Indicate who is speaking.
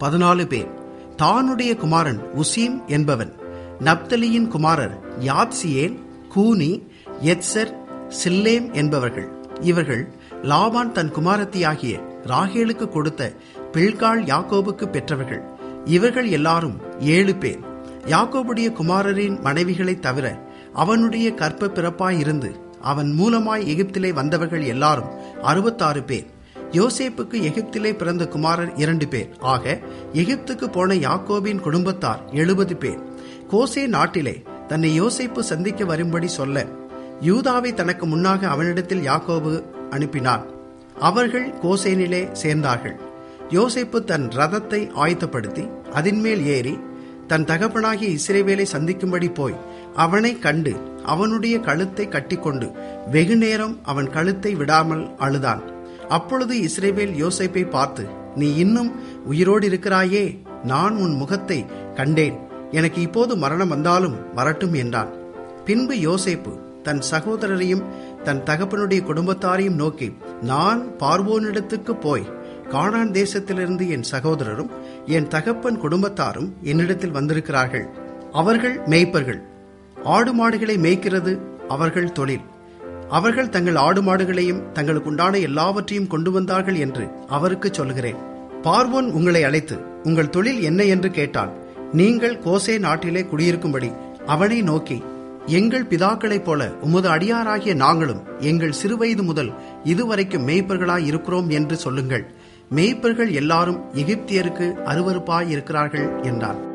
Speaker 1: பதினாலு பேர் தானுடைய குமாரன் உசீம் என்பவன் நப்தலியின் குமாரர் யாத்சியேல் கூனி எத்சர் சில்லேம் என்பவர்கள் இவர்கள் லாபான் தன் குமாரத்தியாகிய ராகேலுக்கு கொடுத்த பில்காள் யாக்கோபுக்கு பெற்றவர்கள் இவர்கள் எல்லாரும் ஏழு பேர் யாக்கோபுடைய குமாரரின் மனைவிகளைத் தவிர அவனுடைய கற்ப பிறப்பாயிருந்து அவன் மூலமாய் எகிப்திலே வந்தவர்கள் எல்லாரும் அறுபத்தாறு பேர் யோசேப்புக்கு எகிப்திலே பிறந்த குமாரர் இரண்டு பேர் ஆக எகிப்துக்கு போன யாக்கோபின் குடும்பத்தார் எழுபது பேர் கோசே நாட்டிலே தன்னை யோசேப்பு சந்திக்க வரும்படி சொல்ல யூதாவை தனக்கு முன்னாக அவனிடத்தில் யாக்கோபு அனுப்பினான் அவர்கள் கோசேனிலே சேர்ந்தார்கள் யோசேப்பு தன் ரதத்தை ஆயத்தப்படுத்தி அதின்மேல் ஏறி தன் தகப்பனாகிய இஸ்ரேவேலை சந்திக்கும்படி போய் அவனை கண்டு அவனுடைய கழுத்தை கட்டிக்கொண்டு வெகுநேரம் அவன் கழுத்தை விடாமல் அழுதான் அப்பொழுது இஸ்ரேவேல் யோசேப்பை பார்த்து நீ இன்னும் உயிரோடு இருக்கிறாயே நான் உன் முகத்தை கண்டேன் எனக்கு இப்போது மரணம் வந்தாலும் வரட்டும் என்றான் பின்பு யோசேப்பு தன் சகோதரரையும் தன் தகப்பனுடைய குடும்பத்தாரையும் நோக்கி நான் பார்வோனிடத்துக்கு போய் கானான் தேசத்திலிருந்து என் சகோதரரும் என் தகப்பன் குடும்பத்தாரும் என்னிடத்தில் வந்திருக்கிறார்கள் அவர்கள் மேய்ப்பர்கள் ஆடு மாடுகளை மேய்க்கிறது அவர்கள் தொழில் அவர்கள் தங்கள் ஆடு மாடுகளையும் தங்களுக்கு உண்டான எல்லாவற்றையும் கொண்டு வந்தார்கள் என்று அவருக்கு சொல்கிறேன் பார்வோன் உங்களை அழைத்து உங்கள் தொழில் என்ன என்று கேட்டால் நீங்கள் கோசே நாட்டிலே குடியிருக்கும்படி அவனை நோக்கி எங்கள் பிதாக்களைப் போல உமது அடியாராகிய நாங்களும் எங்கள் சிறுவயது முதல் இதுவரைக்கும் மேய்ப்பர்களாய் இருக்கிறோம் என்று சொல்லுங்கள் மேய்ப்பர்கள் எல்லாரும் எகிப்தியருக்கு அருவருப்பாய் இருக்கிறார்கள் என்றான்